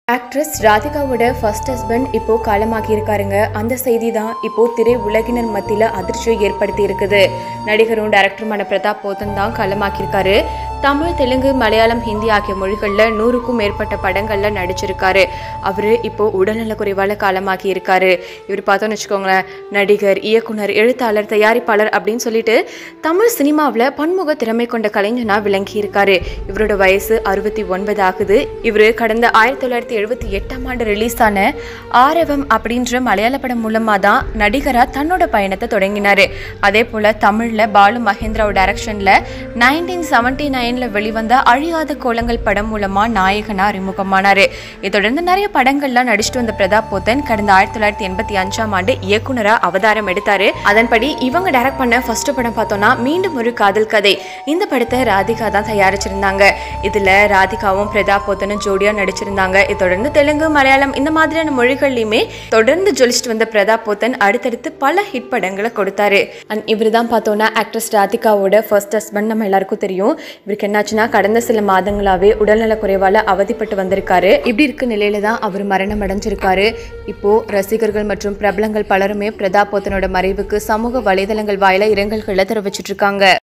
actress ராதிகாவோட first husband இப்போ காலமாகி இருக்காருங்க அந்த செய்தி தான் இப்போ திரை உலகினர் மத்தியில் அதிர்ச்சியை ஏற்படுத்தி இருக்குது நடிகரும் டைரக்டருமான பிரதாப் போத்தன் தான் காலமாக்கியிருக்காரு தமிழ் தெலுங்கு மலையாளம் ஹிந்தி ஆகிய மொழிகளில் நூறுக்கும் மேற்பட்ட படங்களில் நடிச்சிருக்காரு அவர் இப்போ உடல்நலக்குறைவால் காலமாகி இருக்காரு இவர் பார்த்தோன்னு வச்சுக்கோங்களேன் நடிகர் இயக்குனர் எழுத்தாளர் தயாரிப்பாளர் அப்படின்னு சொல்லிட்டு தமிழ் சினிமாவில் பன்முக திறமை கொண்ட கலைஞனா விளங்கி இருக்காரு இவரோட வயசு அறுபத்தி ஒன்பது ஆகுது இவர் கடந்த ஆயிரத்தி தொள்ளாயிரத்தி எழுபத்தி எட்டாம் ஆண்டு ரிலீஸ் ஆன ஆரவம் அப்படின்ற மலையாள படம் மூலமாக தான் நடிகராக தன்னோட பயணத்தை தொடங்கினார் அதே போல் தமிழில் பாலு மகேந்திராவோட டைரக்ஷனில் நைன்டீன் செவன்டி நைனில் வெளிவந்த அழியாத கோலங்கள் படம் மூலமாக நாயகனாக அறிமுகமானார் இதை தொடர்ந்து நிறைய படங்கள்லாம் நடிச்சிட்டு வந்த பிரதாப் போத்தன் கடந்த ஆயிரத்தி தொள்ளாயிரத்தி எண்பத்தி அஞ்சாம் ஆண்டு இயக்குனராக அவதாரம் எடுத்தார் அதன்படி இவங்க டைரக்ட் பண்ண ஃபர்ஸ்ட் படம் பார்த்தோம்னா மீண்டும் ஒரு காதல் கதை இந்த படத்தை ராதிகா தான் தயாரிச்சிருந்தாங்க இதில் ராதிகாவும் பிரதாப் போத்தனும் ஜோடியாக நடிச்சிருந்தாங்க இதை தொடர்ந்து தெலுங்கு மலையாளம் இந்த மாதிரியான மொழிகள்லையுமே தொடர்ந்து ஜொலிச்சிட்டு வந்த பிரதாப் போத்தன் அடுத்தடுத்து பல ஹிட் படங்களை கொடுத்தாரு அண்ட் இவர் தான் பார்த்தோன்னா ஆக்ட்ரஸ் ராதிகாவோட ஃபர்ஸ்ட் ஹஸ்பண்ட் நம்ம எல்லாருக்கும் தெரியும் இவருக்கு என்னாச்சுன்னா கடந்த சில மாதங்களாவே உடல்நல குறைவால அவதிப்பட்டு வந்திருக்காரு இப்படி இருக்க நிலையில தான் அவர் மரணம் அடைஞ்சிருக்காரு இப்போ ரசிகர்கள் மற்றும் பிரபலங்கள் பலருமே பிரதாப் போத்தனோட மறைவுக்கு சமூக வலைதளங்கள் வாயில இரங்கல்களை தெரிவிச்சிட்டு இருக்காங்க